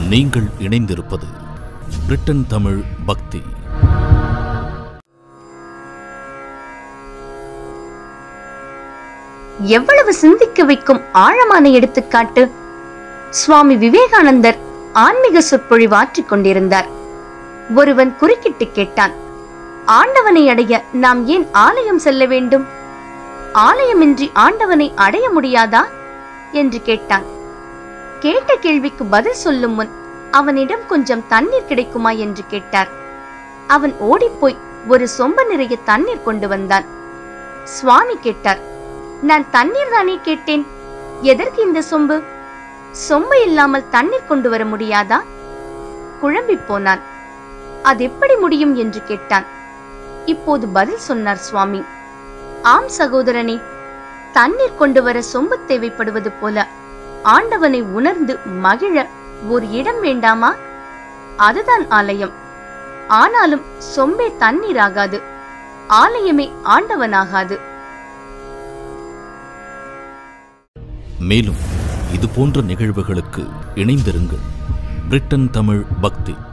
நீங்கள் இணைந்திருப்பது பிரிட்டன் தமிழ் பக்தி எவ்வளவு சிந்திக்க வைக்கும் ஆழமான எடுத்துக்காட்டு சுவாமி விவேகானந்தர் ஆன்மீக சொற்பொழிவு ஆற்றிக் கொண்டிருந்தார் ஒருவன் குறுக்கிட்டு கேட்டான் ஆண்டவனை அடைய நாம் ஏன் ஆலயம் செல்ல வேண்டும் ஆலயமின்றி ஆண்டவனை அடைய முடியாதா என்று கேட்டான் கேட்ட கேள்விக்கு பதில் சொல்லும் முன் அவனிடம் கொஞ்சம் தண்ணீர் கிடைக்குமா என்று கேட்டார் அவன் ஓடிப்போய் ஒரு சொம்பு நிறைய தண்ணீர் கொண்டு வந்தான் சுவாமி கேட்டார் நான் தண்ணீர் தானே கேட்டேன் எதற்கு இந்த சொம்பு சொம்பு இல்லாமல் தண்ணீர் கொண்டு வர முடியாதா குழம்பி போனான் அது எப்படி முடியும் என்று கேட்டான் இப்போது பதில் சொன்னார் சுவாமி ஆம் சகோதரனே தண்ணீர் கொண்டு வர சொம்பு தேவைப்படுவது போல ஆண்டவனை உணர்ந்து மகிழ ஒரு இடம் வேண்டாமா அதுதான் ஆலயம் ஆனாலும் சொம்பே தண்ணீர் ஆகாது ஆலயமே ஆண்டவனாகாது மேலும் இது போன்ற நிகழ்வுகளுக்கு இணைந்திருங்கள் பிரிட்டன் தமிழ் பக்தி